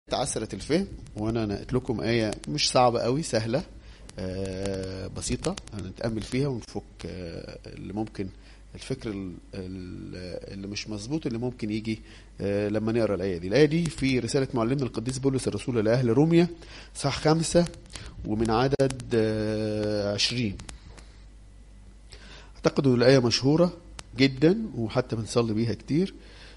عسرة الفهم وانا نقلت لكم آية مش صعبة قوي سهلة آه، بسيطة هنتأمل فيها ونفك آه، اللي ممكن الفكر ال- ال- اللي مش مظبوط اللي ممكن يجي آه، لما نقرا الآية دي الآية دي في رسالة معلمنا القديس بولس الرسول لأهل روميا صح خمسة ومن عدد آه، عشرين أعتقد إن الآية مشهورة جدا وحتى بنصلي بيها كتير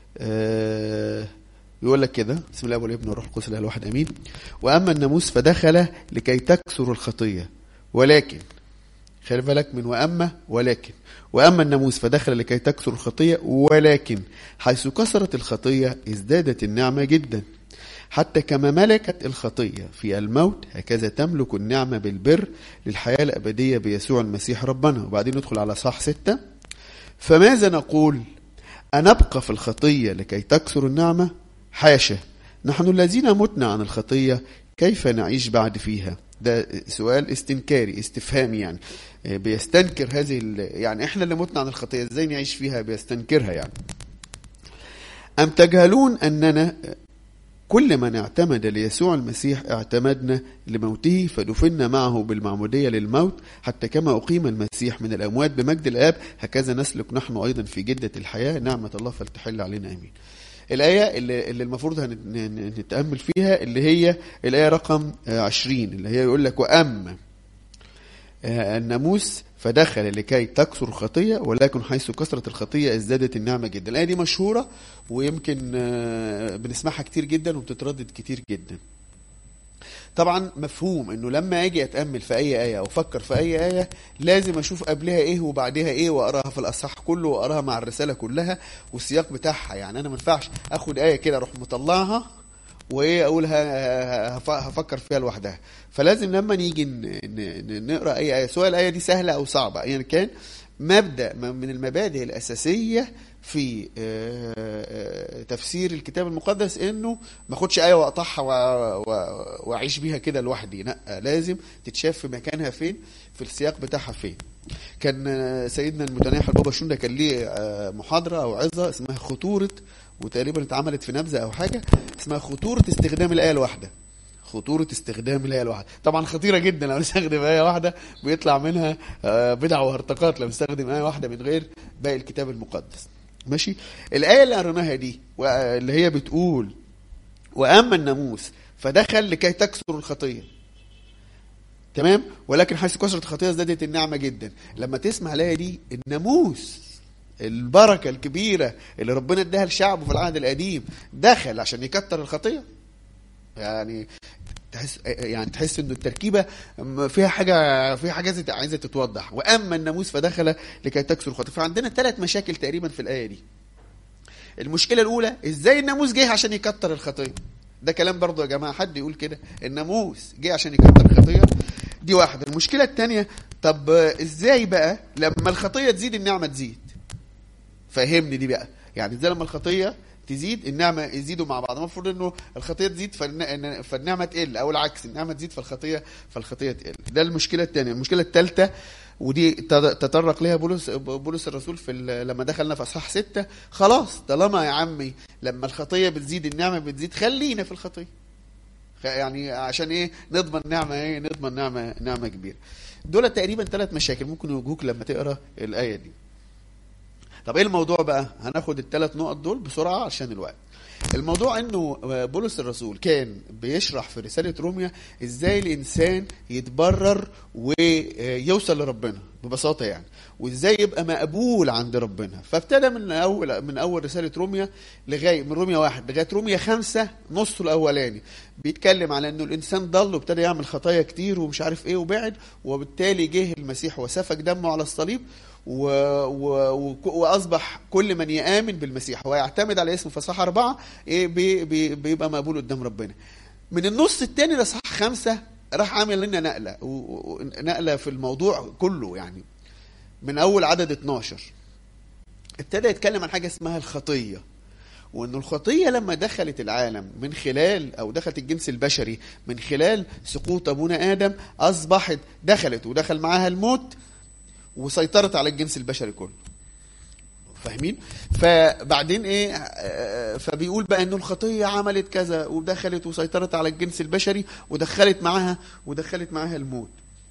آه، يقول لك كده بسم الله والابن والروح القدس الاله الواحد امين واما الناموس فدخل لكي تكسر الخطيه ولكن خلي بالك من واما ولكن واما الناموس فدخل لكي تكسر الخطيه ولكن حيث كسرت الخطيه ازدادت النعمه جدا حتى كما ملكت الخطيه في الموت هكذا تملك النعمه بالبر للحياه الابديه بيسوع المسيح ربنا وبعدين ندخل على صح ستة فماذا نقول أنبقى في الخطية لكي تكسر النعمة؟ حاشا نحن الذين متنا عن الخطية كيف نعيش بعد فيها؟ ده سؤال استنكاري استفهامي يعني آه، بيستنكر هذه ال- يعني احنا اللي متنا عن الخطية ازاي نعيش فيها بيستنكرها يعني أم تجهلون أننا كل من اعتمد ليسوع المسيح اعتمدنا لموته فدفنا معه بالمعمودية للموت حتى كما أقيم المسيح من الأموات بمجد الآب هكذا نسلك نحن أيضا في جدة الحياة نعمة الله فلتحل علينا آمين الآية اللي, اللي المفروض هن- ن- نتأمل فيها اللي هي الآية رقم آه، 20 اللي هي يقول لك وأما آه، الناموس فدخل لكي تكسر الخطية ولكن حيث كسرت الخطية ازدادت النعمة جدا الآية دي مشهورة ويمكن آه، بنسمعها كتير جدا وبتتردد كتير جدا طبعا مفهوم انه لما اجي اتامل في اي ايه او افكر في اي ايه لازم اشوف قبلها ايه وبعدها ايه واقراها في الاصح كله واقراها مع الرساله كلها والسياق بتاعها يعني انا ما ينفعش اخد ايه كده اروح مطلعها وايه اقول ه- هف- هفكر فيها لوحدها فلازم لما نيجي ن- ن- ن- نقرا اي ايه سواء الايه دي سهله او صعبه ايا يعني كان مبدا م- من المبادئ الاساسيه في آه، آه، تفسير الكتاب المقدس انه ما اخدش ايه واقطعها و- و- واعيش بيها كده لوحدي لا لازم تتشاف في مكانها فين في السياق بتاعها فين كان آه، سيدنا المتناحي البابا شنودة كان ليه آه، محاضره او عظه اسمها خطوره وتقريبا اتعملت في نبذه او حاجه اسمها خطوره استخدام الايه الواحده خطورة استخدام الآية الواحدة طبعا خطيرة جدا لو نستخدم آية واحدة بيطلع منها آه، بدع وهرطقات لو نستخدم آية واحدة من غير باقي الكتاب المقدس ماشي الآية اللي قريناها دي اللي هي بتقول وأما الناموس فدخل لكي تكسر الخطية تمام ولكن حيث كسرت الخطية ازدادت النعمة جدا لما تسمع الآية دي الناموس البركة الكبيرة اللي ربنا اداها لشعبه في العهد القديم دخل عشان يكتر الخطية يعني تحس يعني تحس انه التركيبه فيها حاجه فيها حاجه عايزه عايزه تتوضح واما الناموس فدخل لكي تكسر الخطيه فعندنا ثلاث مشاكل تقريبا في الايه دي المشكله الاولى ازاي الناموس جه عشان يكتر الخطيه ده كلام برضه يا جماعه حد يقول كده الناموس جه عشان يكتر الخطيه دي واحده المشكله الثانيه طب ازاي بقى لما الخطيه تزيد النعمه تزيد فهمني دي بقى يعني ازاي لما الخطيه تزيد النعمه يزيدوا مع بعض المفروض انه الخطيه تزيد فالن- فالنعمه تقل او العكس النعمه تزيد فالخطيه فالخطيه تقل ده المشكله الثانيه المشكله الثالثه ودي تد- تطرق لها بولس بولس الرسول في ال- لما دخلنا في اصحاح ستة خلاص طالما يا عمي لما الخطيه بتزيد النعمه بتزيد خلينا في الخطيه خ- يعني عشان ايه نضمن نعمه ايه نضمن نعمه نعمه كبيره دول تقريبا ثلاث مشاكل ممكن يواجهوك لما تقرا الايه دي طب ايه الموضوع بقى هناخد الثلاث نقط دول بسرعه عشان الوقت الموضوع انه بولس الرسول كان بيشرح في رساله روميا ازاي الانسان يتبرر ويوصل لربنا ببساطه يعني وازاي يبقى مقبول عند ربنا فابتدى من اول من اول رساله روميا لغايه من روميا واحد لغايه روميا خمسه نصه الاولاني بيتكلم على انه الانسان ضل وابتدى يعمل خطايا كتير ومش عارف ايه وبعد وبالتالي جه المسيح وسفك دمه على الصليب و... و... و... واصبح كل من يامن بالمسيح ويعتمد على اسمه في صح اربعه ايه بي... بي... بيبقى مقبول قدام ربنا من النص الثاني لصح خمسه راح عامل لنا نقله و... و... نقله في الموضوع كله يعني من اول عدد 12 ابتدى يتكلم عن حاجه اسمها الخطيه وان الخطيه لما دخلت العالم من خلال او دخلت الجنس البشري من خلال سقوط ابونا ادم اصبحت دخلت ودخل معاها الموت وسيطرت على الجنس البشري كله فاهمين فبعدين ايه آه، فبيقول بقى انه الخطيه عملت كذا ودخلت وسيطرت على الجنس البشري ودخلت معاها ودخلت معاها الموت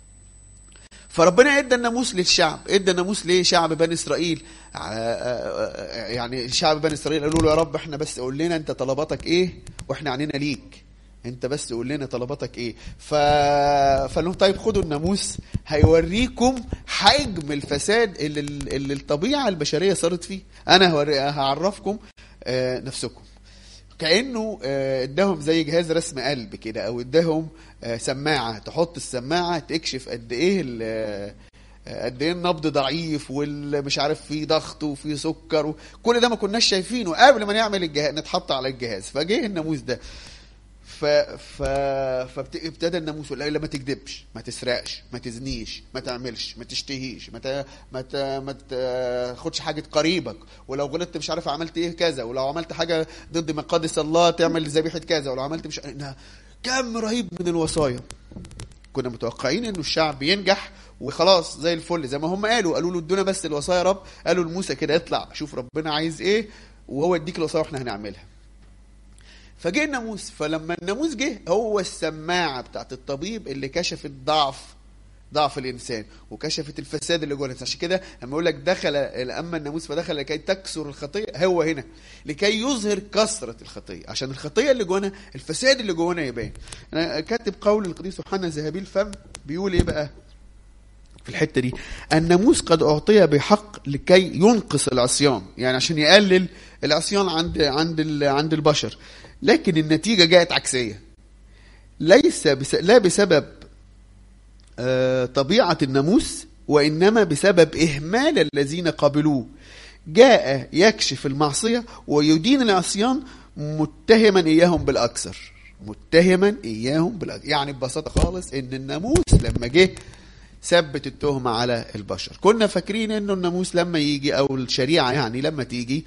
فربنا ادى الناموس للشعب ادى الناموس لشعب بني اسرائيل آه، آه، يعني شعب بني اسرائيل قالوا له يا رب احنا بس قول لنا انت طلباتك ايه واحنا عنينا ليك انت بس قول لنا طلباتك ايه ف فقال لهم طيب خدوا الناموس هيوريكم حجم الفساد اللي, اللي الطبيعه البشريه صارت فيه انا هوري- هعرفكم آه، نفسكم كانه آه، اداهم زي جهاز رسم قلب كده او اداهم آه، سماعه تحط السماعه تكشف قد ايه ال- آه، قد ايه النبض ضعيف والمش عارف فيه ضغط وفيه سكر و... كل ده ما كناش شايفينه قبل ما نعمل الجهاز نتحط على الجهاز فجه الناموس ده ف ف فابتدى الناموس يقول لا ما تكذبش ما تسرقش ما تزنيش ما تعملش ما تشتهيش ما ت... ما ت... ما تاخدش حاجه قريبك ولو غلطت مش عارف عملت ايه كذا ولو عملت حاجه ضد مقادس الله تعمل ذبيحه كذا ولو عملت مش إنها كم رهيب من الوصايا كنا متوقعين انه الشعب ينجح وخلاص زي الفل زي ما هم قالوا قالوا له ادونا بس الوصايا يا رب قالوا لموسى كده اطلع شوف ربنا عايز ايه وهو يديك الوصايا واحنا هنعملها فجه الناموس فلما الناموس جه هو السماعه بتاعت الطبيب اللي كشفت ضعف ضعف الانسان وكشفت الفساد اللي جوه الانسان عشان كده لما يقول لك دخل اما الناموس فدخل لكي تكسر الخطيه هو هنا لكي يظهر كثره الخطيه عشان الخطيه اللي جوانا الفساد اللي جوانا يبان انا كاتب قول القديس يوحنا ذهبي الفم بيقول ايه بقى في الحته دي الناموس قد اعطي بحق لكي ينقص العصيان يعني عشان يقلل العصيان عند عند ال- عند البشر لكن النتيجه جاءت عكسيه ليس بس لا بسبب آه، طبيعه الناموس وانما بسبب اهمال الذين قبلوه جاء يكشف المعصيه ويدين العصيان متهما اياهم بالاكثر متهما اياهم بالاكثر يعني ببساطه خالص ان الناموس لما جه ثبت التهمة على البشر كنا فاكرين انه الناموس لما يجي او الشريعة يعني لما تيجي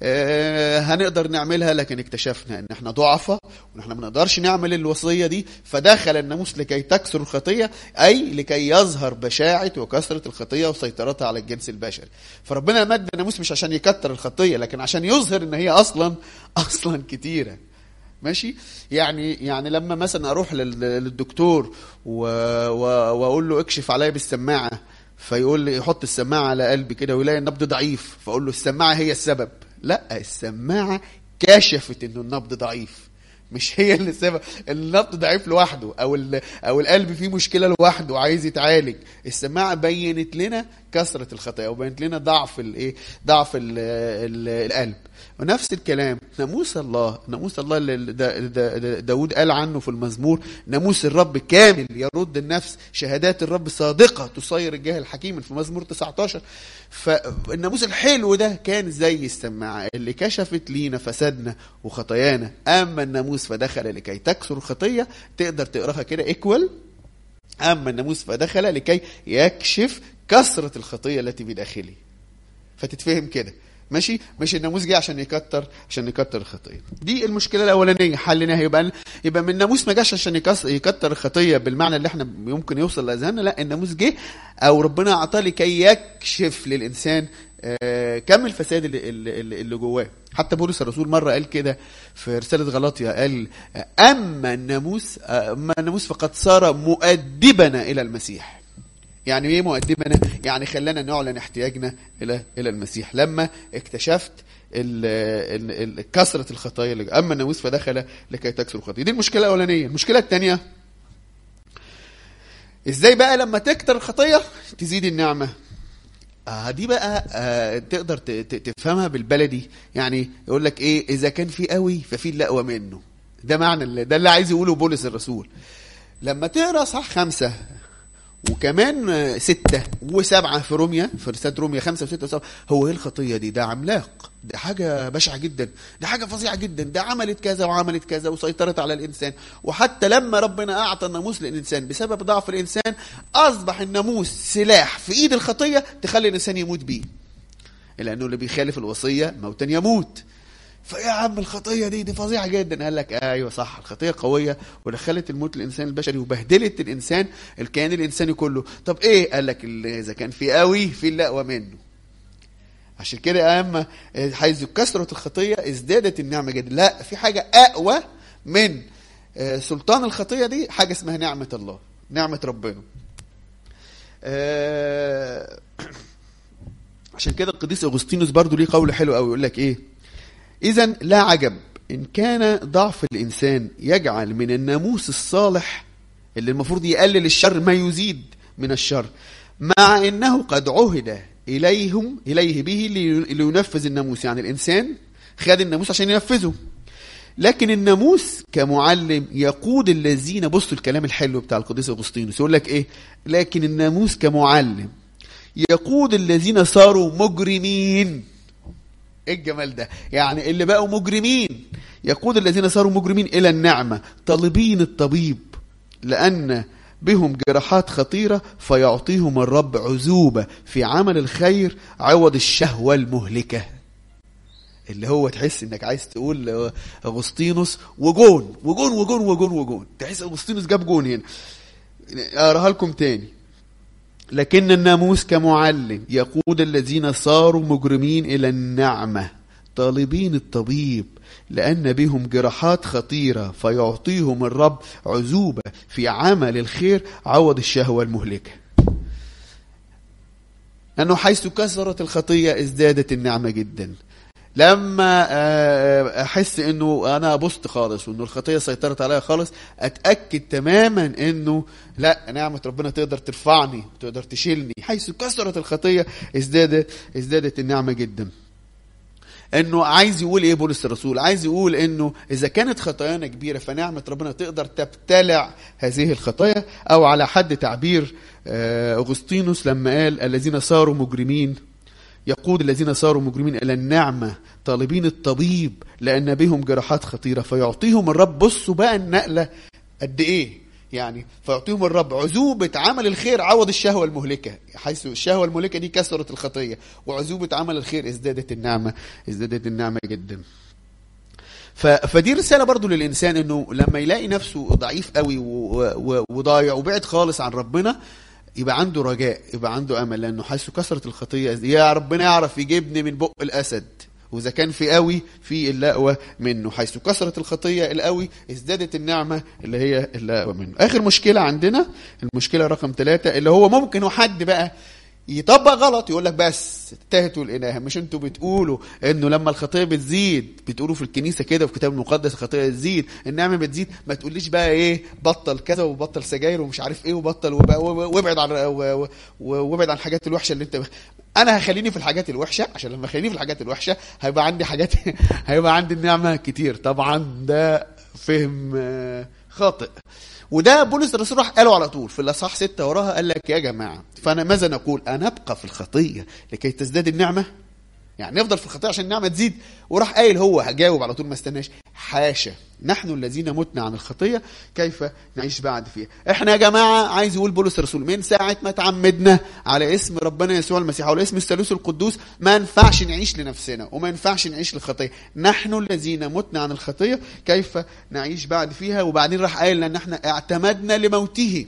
آه هنقدر نعملها لكن اكتشفنا ان احنا ضعفة وان احنا ما نقدرش نعمل الوصية دي فدخل الناموس لكي تكسر الخطية اي لكي يظهر بشاعة وكثرة الخطية وسيطرتها على الجنس البشري فربنا مد الناموس مش عشان يكتر الخطية لكن عشان يظهر ان هي اصلا اصلا كتيرة ماشي يعني يعني لما مثلا اروح لل- للدكتور و- و- واقول له اكشف عليا بالسماعه فيقول لي يحط السماعه على قلبي كده ويلاقي النبض ضعيف فاقول له السماعه هي السبب لا السماعه كشفت انه النبض ضعيف مش هي اللي السبب النبض ضعيف لوحده او ال- او القلب فيه مشكله لوحده وعايز يتعالج السماعه بينت لنا كثره الخطايا وبينت لنا ضعف الايه ضعف ال ال القلب ونفس الكلام ناموس الله ناموس الله اللي دا دا دا داود قال عنه في المزمور ناموس الرب كامل يرد النفس شهادات الرب صادقة تصير الجاهل حكيما في مزمور 19 فالناموس الحلو ده كان زي السماعة اللي كشفت لينا فسادنا وخطايانا أما الناموس فدخل لكي تكسر الخطية تقدر تقراها كده ايكوال أما الناموس فدخل لكي يكشف كثرة الخطية التي بداخله فتتفهم كده ماشي مش الناموس جه عشان يكتر عشان يكتر الخطيه دي المشكله الاولانيه حلنا يبقى يبقى من الناموس ما جاش عشان يكس- يكتر الخطيه بالمعنى اللي احنا يمكن يوصل لاذهاننا لا الناموس جه او ربنا اعطاه لكي يكشف للانسان آه، كم الفساد اللي, اللي, اللي جواه حتى بولس الرسول مره قال كده في رساله غلاطيا قال آه، اما الناموس آه، اما الناموس فقد صار مؤدبنا الى المسيح يعني ايه مؤدبنا يعني خلانا نعلن احتياجنا الى الى المسيح لما اكتشفت ال- ال- ال- كثره الخطايا اللي اما الناموس فدخل لكي تكسر الخطايا دي المشكله الاولانيه المشكله الثانيه ازاي بقى لما تكتر الخطيه تزيد النعمه آه دي بقى آه تقدر ت- ت- تفهمها بالبلدي يعني يقول لك ايه اذا كان في قوي ففي اللي اقوى منه ده معنى اللي ده اللي عايز يقوله بولس الرسول لما تقرا صح خمسة وكمان آه، ستة وسبعة في روميا في رسالة روميا خمسة وستة وسبعة هو ايه الخطية دي ده عملاق ده حاجة بشعة جدا ده حاجة فظيعة جدا ده عملت كذا وعملت كذا وسيطرت على الإنسان وحتى لما ربنا أعطى الناموس للإنسان بسبب ضعف الإنسان أصبح الناموس سلاح في إيد الخطية تخلي الإنسان يموت بيه لأنه اللي بيخالف الوصية موتا يموت فيا عم الخطيه دي دي فظيعه جدا قال لك ايوه صح الخطيه قويه ودخلت الموت للانسان البشري وبهدلت الانسان الكيان الانساني كله طب ايه قال لك اللي اذا كان في قوي في اللي اقوى منه عشان كده اما حيث كثرت الخطيه ازدادت النعمه جدا لا في حاجه اقوى من آه، سلطان الخطيه دي حاجه اسمها نعمه الله نعمه ربنا آه، عشان كده القديس اغسطينوس برضو ليه قول حلو قوي يقول لك ايه اذا لا عجب ان كان ضعف الانسان يجعل من الناموس الصالح اللي المفروض يقلل الشر ما يزيد من الشر مع انه قد عهد اليهم اليه به لي- لينفذ الناموس يعني الانسان خد الناموس عشان ينفذه لكن الناموس كمعلم يقود الذين بصوا الكلام الحلو بتاع القديس اغسطينوس يقول لك ايه لكن الناموس كمعلم يقود الذين صاروا مجرمين ايه الجمال ده يعني اللي بقوا مجرمين يقود الذين صاروا مجرمين الى النعمه طالبين الطبيب لان بهم جراحات خطيره فيعطيهم الرب عزوبه في عمل الخير عوض الشهوه المهلكه اللي هو تحس انك عايز تقول اغسطينوس وجون وجون وجون وجون وجون تحس اغسطينوس جاب جون هنا اقراها لكم تاني لكن الناموس كمعلم يقود الذين صاروا مجرمين الى النعمه طالبين الطبيب لان بهم جراحات خطيره فيعطيهم الرب عزوبه في عمل الخير عوض الشهوه المهلكه انه حيث كثرت الخطيه ازدادت النعمه جدا لما آه، احس انه انا بصت خالص وانه الخطيه سيطرت عليا خالص اتاكد تماما انه لا نعمه ربنا تقدر ترفعني تقدر تشيلني حيث كثرت الخطيه ازدادت ازدادت النعمه جدا انه عايز يقول ايه بولس الرسول عايز يقول انه اذا كانت خطايانا كبيره فنعمه ربنا تقدر تبتلع هذه الخطايا او على حد تعبير آه، اغسطينوس لما قال الذين صاروا مجرمين يقود الذين صاروا مجرمين الى النعمه طالبين الطبيب لان بهم جراحات خطيره فيعطيهم الرب بصوا بقى النقله قد ايه يعني فيعطيهم الرب عزوبة عمل الخير عوض الشهوة المهلكة حيث الشهوة المهلكة دي كسرت الخطية وعزوبة عمل الخير ازدادت النعمة ازدادت النعمة جدا ف... فدي رسالة برضو للإنسان إنه لما يلاقي نفسه ضعيف قوي و... و... وضايع وبعد خالص عن ربنا يبقى عنده رجاء يبقى عنده أمل لأنه حيث كسرت الخطية يا ربنا يعرف يجيبني من بق الأسد وإذا كان في قوي في الأقوى منه حيث كسرت الخطية القوي ازدادت النعمة اللي هي الأقوى منه آخر مشكلة عندنا المشكلة رقم ثلاثة اللي هو ممكن حد بقى يطبق غلط يقول لك بس تهتوا الإله مش انتوا بتقولوا انه لما الخطيه بتزيد بتقولوا في الكنيسه كده في الكتاب المقدس الخطيه تزيد النعمه بتزيد ما تقوليش بقى ايه بطل كذا وبطل سجاير ومش عارف ايه وبطل وب- وب- وابعد عن و- و- وابعد عن الحاجات الوحشه اللي انت انا هخليني في الحاجات الوحشه عشان لما اخليني في الحاجات الوحشه هيبقى عندي حاجات هيبقى عندي النعمه كتير طبعا ده فهم آه، خاطئ وده بولس الرسول راح قاله على طول في الاصحاح ستة وراها قال لك يا جماعه فانا ماذا نقول ان ابقى في الخطيه لكي تزداد النعمه يعني نفضل في الخطيه عشان النعمه تزيد وراح قايل هو هجاوب على طول ما استناش حاشا نحن الذين متنا عن الخطيه كيف نعيش بعد فيها احنا يا جماعه عايز يقول بولس الرسول من ساعه ما تعمدنا على اسم ربنا يسوع المسيح وعلى اسم الثالوث القدوس ما ينفعش نعيش لنفسنا وما ينفعش نعيش للخطيه نحن الذين متنا عن الخطيه كيف نعيش بعد فيها وبعدين راح قايل لان احنا اعتمدنا لموته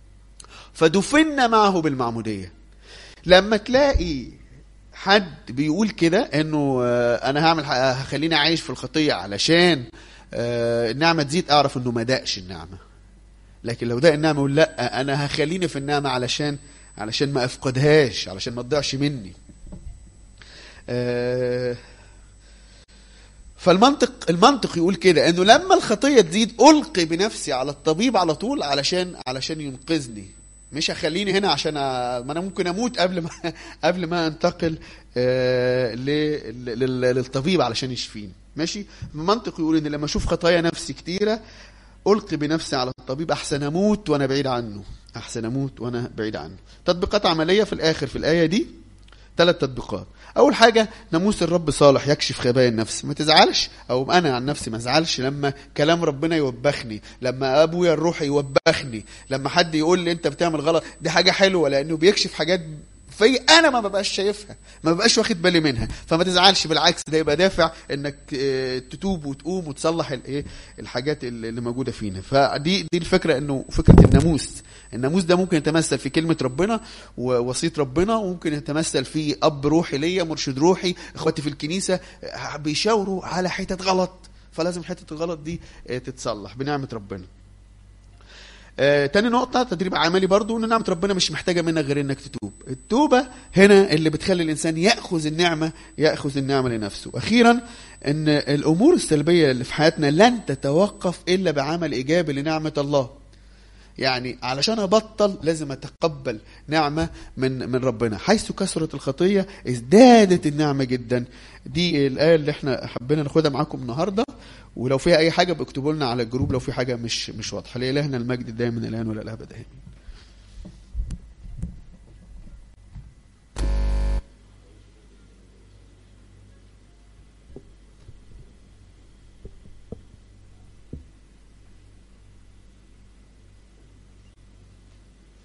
فدفنا معه بالمعموديه لما تلاقي حد بيقول كده انه آه، انا هعمل ح- هخليني عايش في الخطيه علشان آه، النعمه تزيد اعرف انه ما دقش النعمه لكن لو دق النعمه يقول لا انا هخليني في النعمه علشان علشان ما افقدهاش علشان ما تضيعش مني آه، فالمنطق المنطق يقول كده انه لما الخطيه تزيد القي بنفسي على الطبيب على طول علشان علشان ينقذني مش هخليني هنا عشان أ... ما انا ممكن اموت قبل ما قبل ما انتقل آه ل... لل... للطبيب علشان يشفيني ماشي المنطق يقول ان لما اشوف خطايا نفسي كتيره القي بنفسي على الطبيب احسن اموت وانا بعيد عنه احسن اموت وانا بعيد عنه تطبيقات عمليه في الاخر في الايه دي ثلاث تطبيقات اول حاجه ناموس الرب صالح يكشف خبايا النفس ما تزعلش او انا عن نفسي ما ازعلش لما كلام ربنا يوبخني لما ابويا الروح يوبخني لما حد يقول لي انت بتعمل غلط دي حاجه حلوه لانه بيكشف حاجات في انا ما ببقاش شايفها ما ببقاش واخد بالي منها فما تزعلش بالعكس ده يبقى دافع انك آه، تتوب وتقوم وتصلح الايه الحاجات اللي اللي موجوده فينا فدي دي الفكره انه فكره الناموس الناموس ده ممكن يتمثل في كلمه ربنا ووصيه ربنا وممكن يتمثل في اب روحي ليا مرشد روحي اخواتي في الكنيسه آه، بيشاوروا على حتت غلط فلازم حته الغلط دي آه، تتصلح بنعمه ربنا آه، تاني نقطة تدريب عملي برضو ان نعمة ربنا مش محتاجة منك غير انك تتوب التوبة هنا اللي بتخلي الانسان يأخذ النعمة يأخذ النعمة لنفسه اخيرا ان الامور السلبية اللي في حياتنا لن تتوقف الا بعمل ايجابي لنعمة الله يعني علشان ابطل لازم اتقبل نعمه من من ربنا حيث كثرت الخطيه ازدادت النعمه جدا دي الايه اللي احنا حبينا ناخدها معاكم النهارده ولو فيها اي حاجه باكتبوا لنا على الجروب لو في حاجه مش مش واضحه لالهنا المجد دايما الان ولا الابد امين